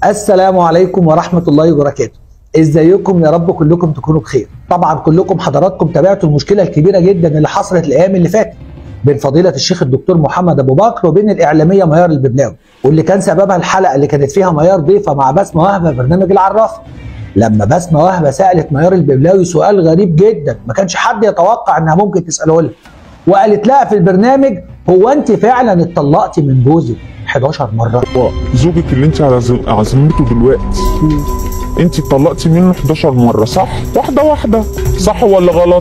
السلام عليكم ورحمة الله وبركاته ازيكم يا رب كلكم تكونوا بخير طبعا كلكم حضراتكم تابعتوا المشكلة الكبيرة جدا اللي حصلت الأيام اللي فاتت بين فضيلة الشيخ الدكتور محمد أبو بكر وبين الإعلامية ميار الببلاوي واللي كان سببها الحلقة اللي كانت فيها ميار ضيفة مع بسمة وهبة في برنامج العراف لما بسمة وهبة سألت ميار الببلاوي سؤال غريب جدا ما كانش حد يتوقع انها ممكن تسأله لها وقالت لها في البرنامج هو انت فعلا اتطلقتي من جوزك 11 مرة هو زوجك اللي انت عزم- عزمته دلوقتي انت اتطلقتي منه 11 مره صح واحده واحده صح ولا غلط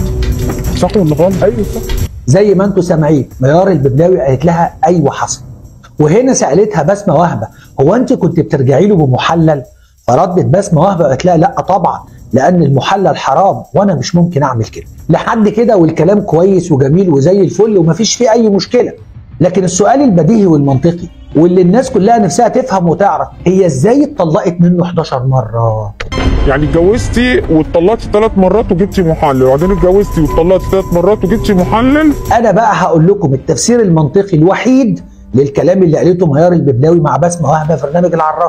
صح ولا غلط ايوه صح زي ما انتم سامعين ميار الببلاوي قالت لها ايوه حصل وهنا سالتها بسمه وهبه هو انت كنت بترجعي له بمحلل فردت بسمه وهبه قالت لها لا طبعا لان المحلل حرام وانا مش ممكن اعمل كده لحد كده والكلام كويس وجميل وزي الفل ومفيش فيه اي مشكله لكن السؤال البديهي والمنطقي واللي الناس كلها نفسها تفهم وتعرف هي ازاي اتطلقت منه 11 مره يعني اتجوزتي واتطلقتي ثلاث مرات وجبتي محلل وبعدين اتجوزتي واتطلقتي ثلاث مرات وجبتي محلل انا بقى هقول لكم التفسير المنطقي الوحيد للكلام اللي قالته ميار الببلاوي مع بسمه وهبه في برنامج العراف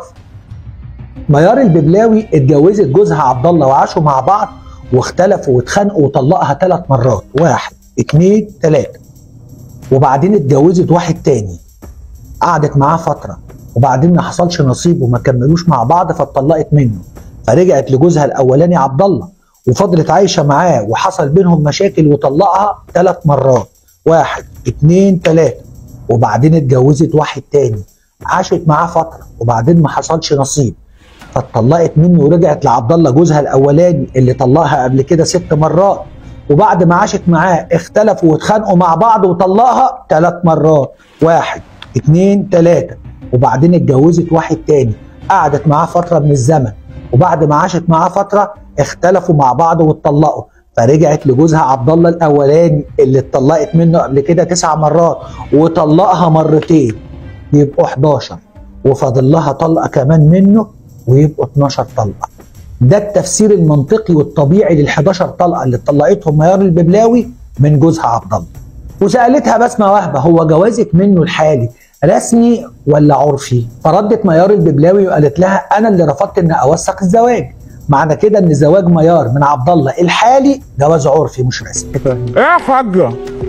ميار الببلاوي اتجوزت جوزها عبد الله وعاشوا مع بعض واختلفوا واتخانقوا وطلقها ثلاث مرات واحد اتنين تلاته وبعدين اتجوزت واحد تاني قعدت معاه فتره وبعدين ما حصلش نصيب وما كملوش مع بعض فاتطلقت منه فرجعت لجوزها الاولاني عبد الله وفضلت عايشه معاه وحصل بينهم مشاكل وطلقها ثلاث مرات واحد اتنين تلاته وبعدين اتجوزت واحد تاني عاشت معاه فتره وبعدين ما حصلش نصيب فاتطلقت منه ورجعت لعبد الله جوزها الاولاني اللي طلقها قبل كده ست مرات وبعد ما عاشت معاه اختلفوا واتخانقوا مع بعض وطلقها ثلاث مرات واحد اتنين تلاته وبعدين اتجوزت واحد تاني قعدت معاه فتره من الزمن وبعد ما عاشت معاه فتره اختلفوا مع بعض واتطلقوا فرجعت لجوزها عبد الله الاولاني اللي اتطلقت منه قبل كده تسع مرات وطلقها مرتين يبقوا 11 وفاضل لها طلقه كمان منه ويبقوا 12 طلقه ده التفسير المنطقي والطبيعي لل 11 طلقه اللي طلقتهم ميار الببلاوي من جوزها عبد الله وسالتها بسمه وهبه هو جوازك منه الحالي رسمي ولا عرفي فردت ميار الببلاوي وقالت لها انا اللي رفضت ان اوثق الزواج معنى كده ان زواج ميار من عبد الله الحالي جواز عرفي مش رسمي ايه يا حاجه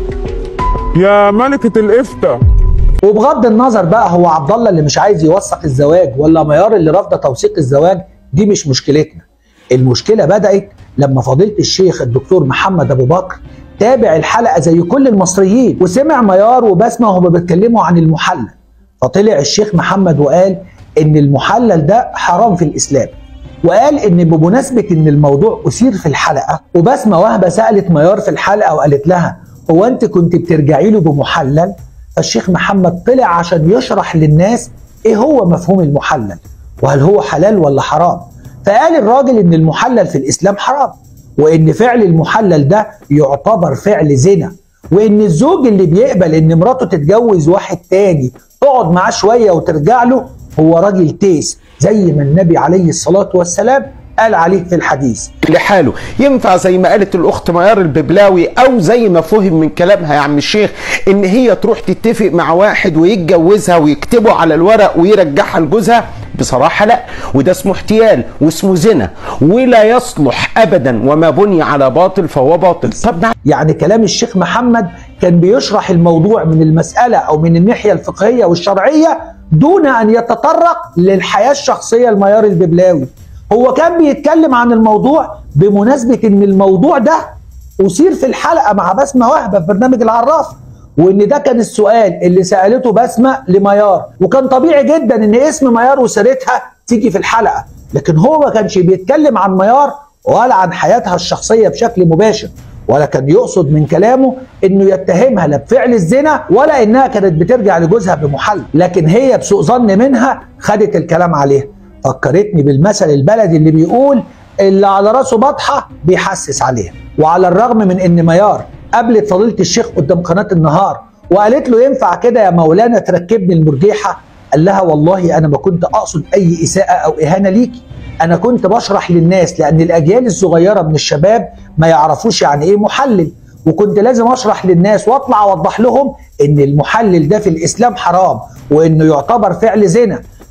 يا ملكه الافتاء وبغض النظر بقى هو عبد الله اللي مش عايز يوثق الزواج ولا ميار اللي رافضه توثيق الزواج دي مش مشكلتنا المشكله بدات لما فضيله الشيخ الدكتور محمد ابو بكر تابع الحلقه زي كل المصريين وسمع ميار وبسمه وهما بيتكلموا عن المحلل فطلع الشيخ محمد وقال ان المحلل ده حرام في الاسلام وقال ان بمناسبه ان الموضوع اثير في الحلقه وبسمه وهبه سالت ميار في الحلقه وقالت لها هو انت كنت بترجعي له بمحلل فالشيخ محمد طلع عشان يشرح للناس ايه هو مفهوم المحلل وهل هو حلال ولا حرام فقال الراجل ان المحلل في الاسلام حرام وان فعل المحلل ده يعتبر فعل زنا وان الزوج اللي بيقبل ان مراته تتجوز واحد تاني تقعد معاه شويه وترجع له هو راجل تيس زي ما النبي عليه الصلاه والسلام قال عليه في الحديث لحاله ينفع زي ما قالت الاخت ميار الببلاوي او زي ما فهم من كلامها يا عم الشيخ ان هي تروح تتفق مع واحد ويتجوزها ويكتبه على الورق ويرجعها لجوزها بصراحه لا وده اسمه احتيال واسمه زنا ولا يصلح ابدا وما بني على باطل فهو باطل طب نعم يعني كلام الشيخ محمد كان بيشرح الموضوع من المسألة أو من الناحية الفقهية والشرعية دون أن يتطرق للحياة الشخصية لميار الببلاوي هو كان بيتكلم عن الموضوع بمناسبة أن الموضوع ده أثير في الحلقة مع بسمة وهبة في برنامج العراف وان ده كان السؤال اللي سالته بسمه لميار وكان طبيعي جدا ان اسم ميار وسيرتها تيجي في الحلقه لكن هو ما كانش بيتكلم عن ميار ولا عن حياتها الشخصيه بشكل مباشر ولا كان يقصد من كلامه انه يتهمها لا بفعل الزنا ولا انها كانت بترجع لجوزها بمحل لكن هي بسوء ظن منها خدت الكلام عليها فكرتني بالمثل البلدي اللي بيقول اللي على راسه بطحه بيحسس عليها وعلى الرغم من ان ميار قابلت فضيله الشيخ قدام قناه النهار وقالت له ينفع كده يا مولانا تركبني المرجيحه قال لها والله انا ما كنت اقصد اي اساءه او اهانه ليكي انا كنت بشرح للناس لان الاجيال الصغيره من الشباب ما يعرفوش يعني ايه محلل وكنت لازم اشرح للناس واطلع اوضح لهم ان المحلل ده في الاسلام حرام وانه يعتبر فعل زنا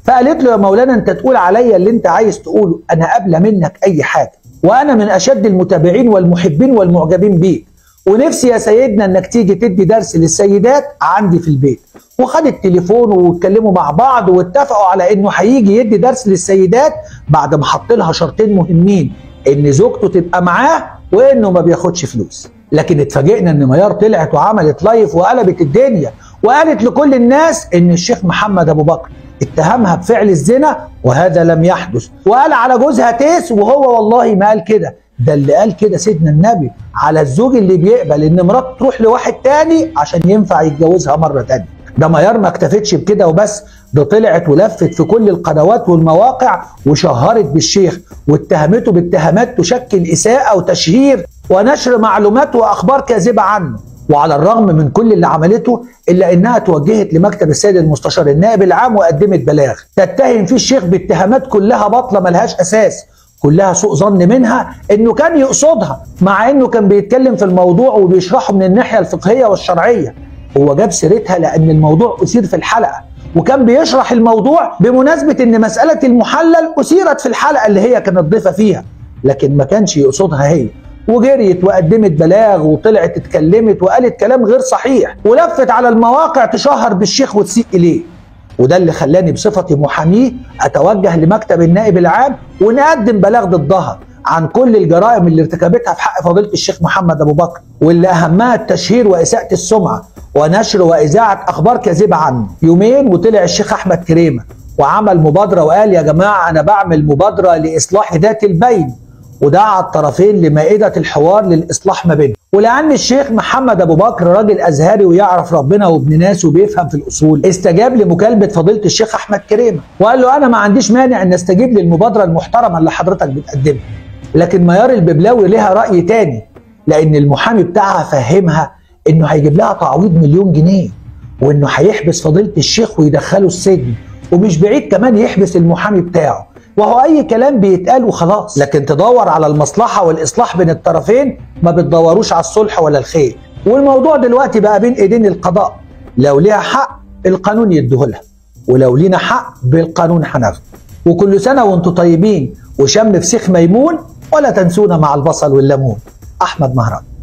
فقالت له يا مولانا انت تقول عليا اللي انت عايز تقوله انا قابله منك اي حاجه وانا من اشد المتابعين والمحبين والمعجبين بيك ونفسي يا سيدنا انك تيجي تدي درس للسيدات عندي في البيت وخد التليفون واتكلموا مع بعض واتفقوا على انه هيجي يدي درس للسيدات بعد ما حط لها شرطين مهمين ان زوجته تبقى معاه وانه ما بياخدش فلوس لكن اتفاجئنا ان ميار طلعت وعملت لايف وقلبت الدنيا وقالت لكل الناس ان الشيخ محمد ابو بكر اتهمها بفعل الزنا وهذا لم يحدث وقال على جوزها تيس وهو والله ما قال كده ده اللي قال كده سيدنا النبي على الزوج اللي بيقبل ان مراته تروح لواحد تاني عشان ينفع يتجوزها مره تانية ده ميار ما اكتفتش بكده وبس ده طلعت ولفت في كل القنوات والمواقع وشهرت بالشيخ واتهمته باتهامات تشكل اساءه وتشهير ونشر معلومات واخبار كاذبه عنه وعلى الرغم من كل اللي عملته الا انها توجهت لمكتب السيد المستشار النائب العام وقدمت بلاغ تتهم فيه الشيخ باتهامات كلها باطله ملهاش اساس كلها سوء ظن منها انه كان يقصدها مع انه كان بيتكلم في الموضوع وبيشرحه من الناحيه الفقهيه والشرعيه هو جاب سيرتها لان الموضوع اثير في الحلقه وكان بيشرح الموضوع بمناسبه ان مساله المحلل اثيرت في الحلقه اللي هي كانت ضيفه فيها لكن ما كانش يقصدها هي وجريت وقدمت بلاغ وطلعت اتكلمت وقالت كلام غير صحيح ولفت على المواقع تشهر بالشيخ وتسيء اليه وده اللي خلاني بصفتي محاميه اتوجه لمكتب النائب العام ونقدم بلاغ ضدها عن كل الجرائم اللي ارتكبتها في حق فضيله الشيخ محمد ابو بكر واللي اهمها التشهير واساءه السمعه ونشر واذاعه اخبار كاذبه عنه يومين وطلع الشيخ احمد كريمه وعمل مبادره وقال يا جماعه انا بعمل مبادره لاصلاح ذات البين ودعا الطرفين لمائده الحوار للاصلاح ما بينهم ولان الشيخ محمد ابو بكر راجل ازهري ويعرف ربنا وابن ناس وبيفهم في الاصول استجاب لمكالمه فضيله الشيخ احمد كريمه وقال له انا ما عنديش مانع ان استجيب للمبادره المحترمه اللي حضرتك بتقدمها لكن ميار الببلاوي لها راي تاني لان المحامي بتاعها فهمها انه هيجيب لها تعويض مليون جنيه وانه هيحبس فضيله الشيخ ويدخله السجن ومش بعيد كمان يحبس المحامي بتاعه وهو اي كلام بيتقال وخلاص لكن تدور على المصلحه والاصلاح بين الطرفين ما بتدوروش على الصلح ولا الخير والموضوع دلوقتي بقى بين ايدين القضاء لو ليها حق القانون يديهولها ولو لينا حق بالقانون هناخده وكل سنه وانتم طيبين وشم فسيخ ميمون ولا تنسونا مع البصل والليمون احمد مهران